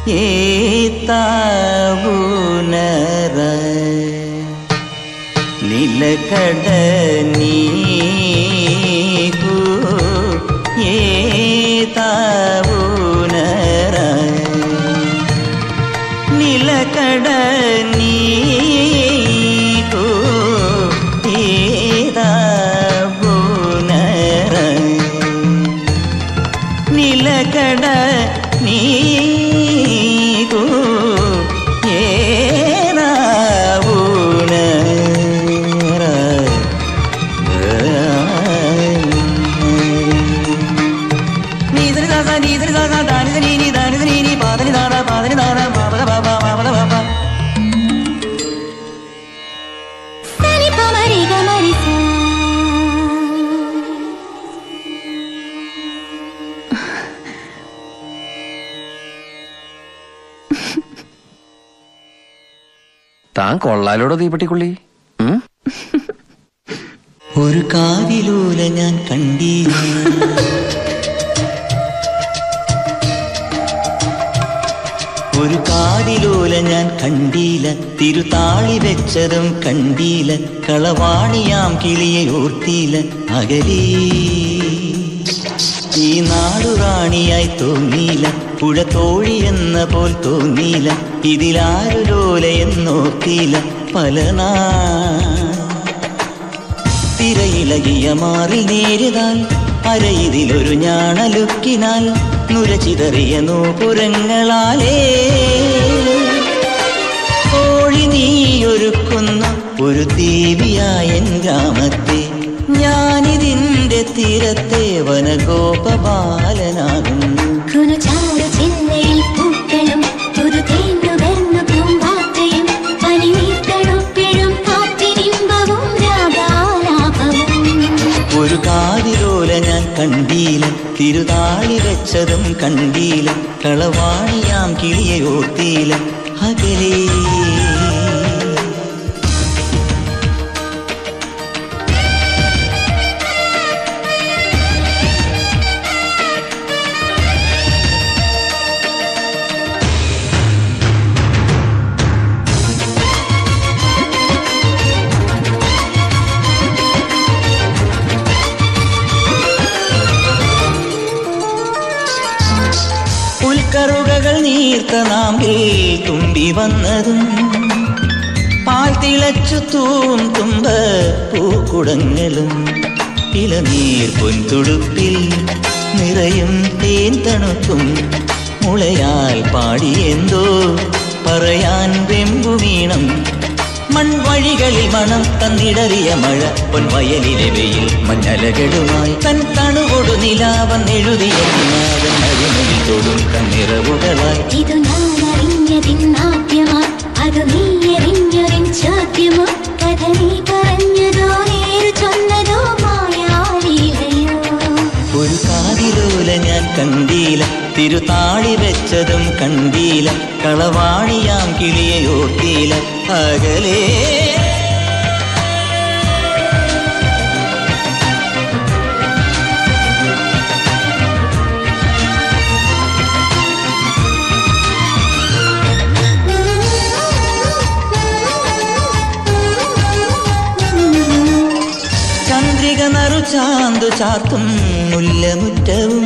ഏത്താവുനര നിലകട നീകു ഏതാവുനര നിലകട നീകു ഏതാവുനര నిలకడ నీకు ఏరావునరా నీదని దాదా నీదని దాదా దానిది నీని దానిది నీని పాదని దాదా పాదని దాదా పాపద బాబా పాపద బాబా సరి పమరి గమరి సా താൻ കൊള്ളാലോടോ തീപ്പെട്ടിക്കുള്ളി ഉം? ഒരു കാവിലൂല ഞാൻ കണ്ടീല ഒരു കാവിലൂല ഞാൻ കണ്ടീല തിരുതാളി വെച്ചതും കണ്ടീല കളവാണിയാം കിളിയെ ഓർത്തീല അകലീ ഈ നാടുറാണിയായി തോന്നീല പുഴ തോഴി എന്ന പോൽ തോന്നീല ഇതിലാരു ലോല എന്നോർത്തീല പല നാ തിരയിളകിയ മാറിൽ നേരിതാൽ അരയിതിലൊരു ഞാണലുക്കിനാൽ നുരചിതറിയ നൂപുരങ്ങളാലേ കോഴി നീയൊരുക്കുന്ന ഒരു ദേവിയായ എൻ ഗ്രാമത്തെ ഞാനിതിന്റെ തീരത്തെ വനഗോപബാലനാകുന്നു കുനുചാരു ചില്ലയിൽ പൂക്കളും പുതുതേന്നുകർന്നു പൂമ്പാറ്റയും പനിനീർത്തണുപ്പിഴും കാറ്റിരിമ്പവും രാഗാലാപവും ഒരു കാതിലോല ഞാൻ കണ്ടീല തിരുതാളി വെച്ചതും കണ്ടീല കളവാണിയാം കിളിയെ ഓർത്തീല അകലേ പുൽക്കറുകകൾ നീർത്ത നാമ്പിൽ തുമ്പി വന്നതും പാൽ തിളച്ചു തൂവും തുമ്പ പൂക്കുടങ്ങളും ഇളനീർ പൊൻതുടുപ്പിൽ നിറയും തേൻ തണുപ്പും മുളയാൽ പാടിയെന്തോ പറയാൻ വെമ്പു വീണം മൺവഴികളിൽ മണം തന്നിടറിയ മഴ പൊൻവയലിലെ വെയിൽ മഞ്ഞലകളുമായി തൻ തണുകൊടു നിലാവൻ എഴുതിയ വിനാദൻ അഴിമതിൽ തൊടും കണ്ണിറവുകളായി ഇതു ഞാൻ അറിഞ്ഞതിന്നാദ്യമാ അത് നീ എറിഞ്ഞൊരിൻ ചോദ്യമോ കഥ നീ പറഞ്ഞതോ നേര് ചൊന്നതോ മായാലീലയോ ഒരു കാതിലോല ഞാൻ കണ്ടീല തിരുതാളി വെച്ചതും കണ്ടീല കളവാണിയാം കിളിയെ ഓർത്തീല അകലേ ചന്ദ്രിക നറു ചാന്തു ചാത്തും മുല്ലമുറ്റവും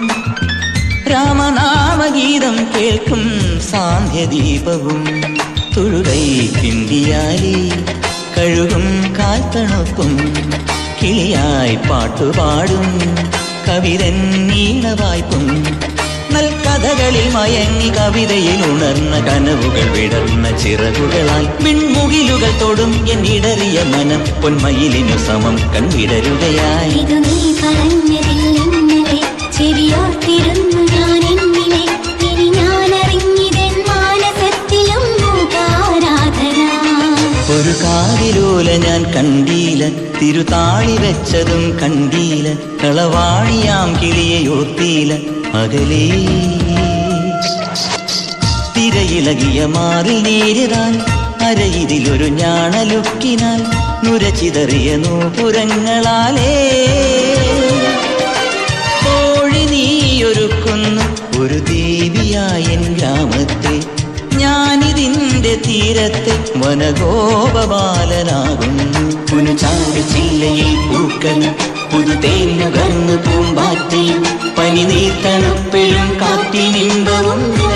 രാമനാമഗീതം കേൾക്കും സാന്ധ്യദീപവും തുഴുകൈ കിണ്ടിയാലി കഴുകും കാൽത്തണുപ്പും കിളിയായി പാട്ടുപാടും കവിതൻ നീണവായ്പും നൽകഥകളിൽ മയങ്ങി കവിതയിൽ ഉണർന്ന കനവുകൾ വിടർന്ന ചിറകുകളാൽ വിൺമുകിലുകൾ തൊടും എന്നിടറിയ മനം പൊന്മയിലിനു സമം കൺവിടരുകയായി ഇതു നീ പറഞ്ഞതിൽ ഇന്നലെ ചെവിയോർത്തിരുന്നു ഞാൻ എന്നിലെ ഇനി ഞാൻ അറിഞ്ഞിതൻ മാനസത്തിലും മൂകാരാധന ഒരു കാതിലോല ഞാൻ കണ്ടീല തിരുതാളി വെച്ചതും കണ്ടീല കളവാണിയാം കിളിയെ ഓർത്തീല അകലേ തിരയിളകിയ മാറിൽ നേരിടാൻ അരയിതിലൊരു ഞാണലുക്കിനാൽ നുരചിതറിയ നൂപുരങ്ങളാലേ കോഴി നീയൊരുക്കുന്നു ഒരു ദേവിയായ എൻ ഗ്രാമത്തിൽ തീരത്തെ വനഗോപബാലനാകുന്നു പുനുചാരു ചില്ലയിൽ പൂക്കളും പുതുതേൻ നുകർന്നു പൂമ്പാറ്റയും പനി നീർത്തണുപ്പിലും കാറ്റിനിമ്പവും